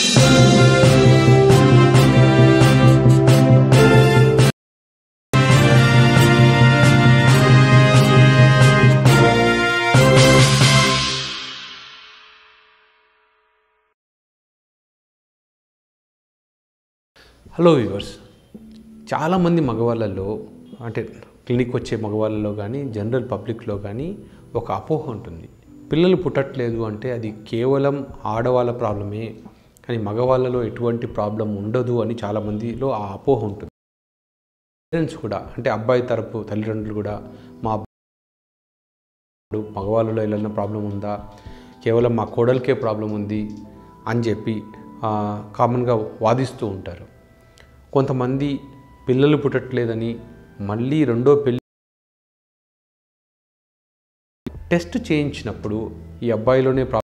Hello viewers చాలామంది మగవాళ్ళలో అంటే clinic వచ్చే మగవాళ్ళలో కానీ జనరల్ పబ్లిక్లో కానీ ఒక అపోహ ఉంటుంది పిల్లలు పుట్టట్లేదు అంటే అది కేవలం ఆడవాళ్ళ ప్రాబ్లమే కానీ మగవాళ్ళలో ఎటువంటి ప్రాబ్లం ఉండదు అని చాలామందిలో ఆ అపోహ ఉంటుంది పేరెంట్స్ కూడా అంటే అబ్బాయి తరపు తల్లిదండ్రులు కూడా మా అబ్బాయి మగవాళ్ళలో ఏదైనా ప్రాబ్లం ఉందా కేవలం మా కోడలికే ప్రాబ్లం ఉంది అని చెప్పి ఆ, కామన్గా వాదిస్తూ ఉంటారు కొంతమంది పిల్లలు పుట్టట్లేదని మళ్ళీ రెండో పెళ్ళి టెస్ట్ చేయించినప్పుడు ఈ అబ్బాయిలోనే ప్రాబ్లం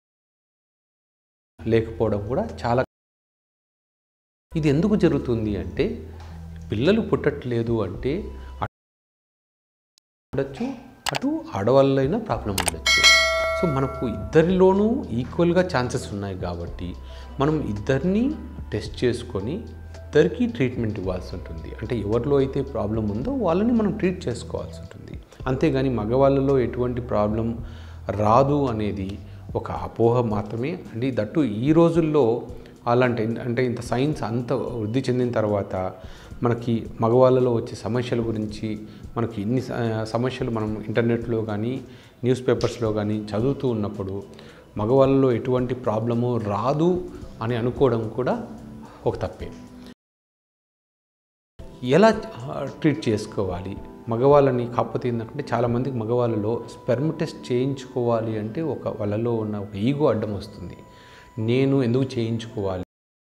లేకపోవడం కూడా చాలా ఇది ఎందుకు జరుగుతుంది అంటే పిల్లలు పుట్టట్లేదు అంటే అటు ఉండొచ్చు అటు ఆడవాళ్ళైనా ప్రాబ్లం ఉండొచ్చు సో మనకు ఇద్దరిలోనూ ఈక్వల్గా ఛాన్సెస్ ఉన్నాయి కాబట్టి మనం ఇద్దరిని టెస్ట్ చేసుకొని ఇద్దరికీ ట్రీట్మెంట్ ఇవ్వాల్సి ఉంటుంది అంటే ఎవరిలో అయితే ప్రాబ్లం ఉందో వాళ్ళని మనం ట్రీట్ చేసుకోవాల్సి ఉంటుంది అంతేగాని మగవాళ్ళలో ఎటువంటి ప్రాబ్లం రాదు అనేది ఒక అపోహ మాత్రమే అంటే దట్టు ఈ రోజుల్లో అలాంటి అంటే ఇంత సైన్స్ అంత వృద్ధి చెందిన తర్వాత మనకి మగవాళ్ళలో వచ్చే సమస్యల గురించి మనకి ఇన్ని స- సమస్యలు మనం ఇంటర్నెట్లో కానీ న్యూస్ పేపర్స్లో కానీ చదువుతూ ఉన్నప్పుడు మగవాళ్ళలో ఎటువంటి ప్రాబ్లము రాదు అని అనుకోవడం కూడా ఒక తప్పే ఎలా ఆ, ట్రీట్ చేసుకోవాలి మగవాళ్ళని కాకపోతే ఏంటంటే చాలామందికి మగవాళ్ళలో స్పెర్మ్ టెస్ట్ చేయించుకోవాలి అంటే ఒక వాళ్ళలో ఉన్న ఒక ఈగో అడ్డం వస్తుంది నేను ఎందుకు చేయించుకోవాలి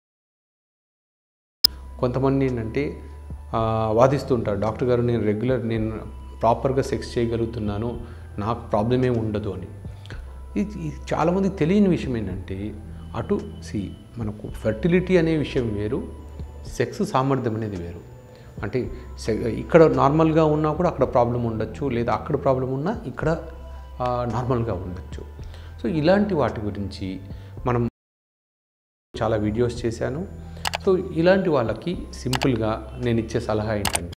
కొంతమంది ఏంటంటే ఆ, వాదిస్తూ ఉంటారు డాక్టర్ గారు నేను రెగ్యులర్ నేను ప్రాపర్గా సెక్స్ చేయగలుగుతున్నాను నాకు ప్రాబ్లం ఏమి ఉండదు అని ఇది ఇది చాలామందికి తెలియని విషయం ఏంటంటే అటు సి మనకు ఫెర్టిలిటీ అనే విషయం వేరు సెక్స్ సామర్థ్యం అనేది వేరు అంటే సె- ఇక్కడ నార్మల్గా ఉన్నా కూడా అక్కడ ప్రాబ్లం ఉండొచ్చు లేదా అక్కడ ప్రాబ్లం ఉన్నా ఇక్కడ ఆ, నార్మల్గా ఉండొచ్చు సో ఇలాంటి వాటి గురించి మనం చాలా వీడియోస్ చేశాను సో ఇలాంటి వాళ్ళకి సింపుల్గా నేను ఇచ్చే సలహా ఏంటంటే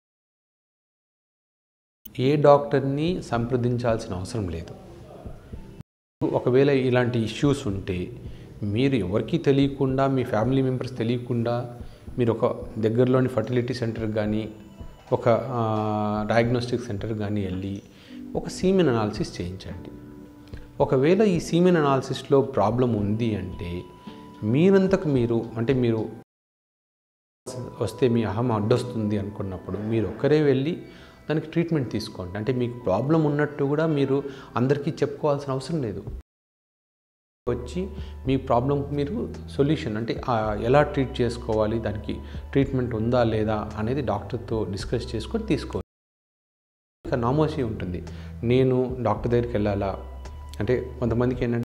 ఏ డాక్టర్ని సంప్రదించాల్సిన అవసరం లేదు ఒకవేళ ఇలాంటి ఇష్యూస్ ఉంటే మీరు ఎవరికీ తెలియకుండా మీ ఫ్యామిలీ మెంబర్స్ తెలియకుండా మీరు ఒక దగ్గరలోని ఫర్టిలిటీ సెంటర్ కానీ ఒక డయాగ్నోస్టిక్ సెంటర్ కానీ వెళ్ళి ఒక సీమెన్ అనాలిసిస్ చేయించండి ఒకవేళ ఈ సీమెన్ అనాలిసిస్లో ప్రాబ్లం ఉంది అంటే మీరంతకు మీరు అంటే మీరు వస్తే మీ అహం అడ్డొస్తుంది అనుకున్నప్పుడు మీరు ఒక్కరే వెళ్ళి దానికి ట్రీట్మెంట్ తీసుకోండి అంటే మీకు ప్రాబ్లం ఉన్నట్టు కూడా మీరు అందరికీ చెప్పుకోవాల్సిన అవసరం లేదు వచ్చి మీ ప్రాబ్లంకి మీరు సొల్యూషన్ అంటే ఆ, ఎలా ట్రీట్ చేసుకోవాలి దానికి ట్రీట్మెంట్ ఉందా లేదా అనేది డాక్టర్తో డిస్కస్ చేసుకొని తీసుకోవాలి ఇక నామోసి ఉంటుంది నేను డాక్టర్ దగ్గరికి వెళ్ళాలా అంటే కొంతమందికి ఏంటంటే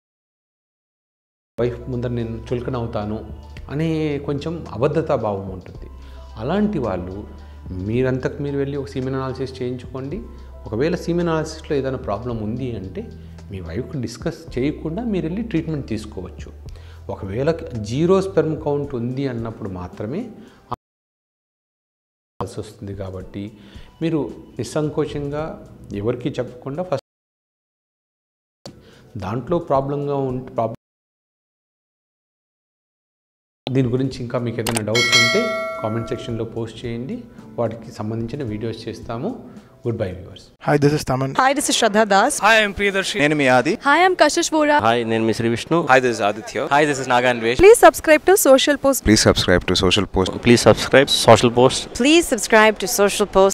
వైఫ్ ముందర నేను చులకన అవుతాను అనే కొంచెం అబద్ధతా భావం ఉంటుంది అలాంటి వాళ్ళు మీరంతకు మీరు వెళ్ళి ఒక సీమెన్ అనాలిసిస్ చేయించుకోండి ఒకవేళ సీమెన్ అనాలిసిస్లో ఏదైనా ప్రాబ్లం ఉంది అంటే మీ వైఫ్కి డిస్కస్ చేయకుండా మీరు వెళ్ళి ట్రీట్మెంట్ తీసుకోవచ్చు ఒకవేళ జీరో స్పెర్మ్ కౌంట్ ఉంది అన్నప్పుడు మాత్రమే కావాల్సి వస్తుంది కాబట్టి మీరు నిస్సంకోచంగా ఎవరికీ చెప్పకుండా ఫస్ట్ దాంట్లో ప్రాబ్లంగా ఉంటే ప్రాబ్లం దీని గురించి ఇంకా మీకు ఏదైనా డౌట్స్ ఉంటే కామెంట్ సెక్షన్లో పోస్ట్ చేయండి వాటికి సంబంధించిన వీడియోస్ చేస్తాము good bye viewers Hi, this is Taman. Hi, this is Shraddha Das. Hi, I'm Priyadarshi. నేను మీ ఆది Hi, I'm Kashish Vora. Hi నేను మీ Shri Vishnu Hi, this is Aditya. Hi, this is Naga Anvesh. Please subscribe to Social Post. Please subscribe to social post please subscribe social post Please subscribe to Social Post.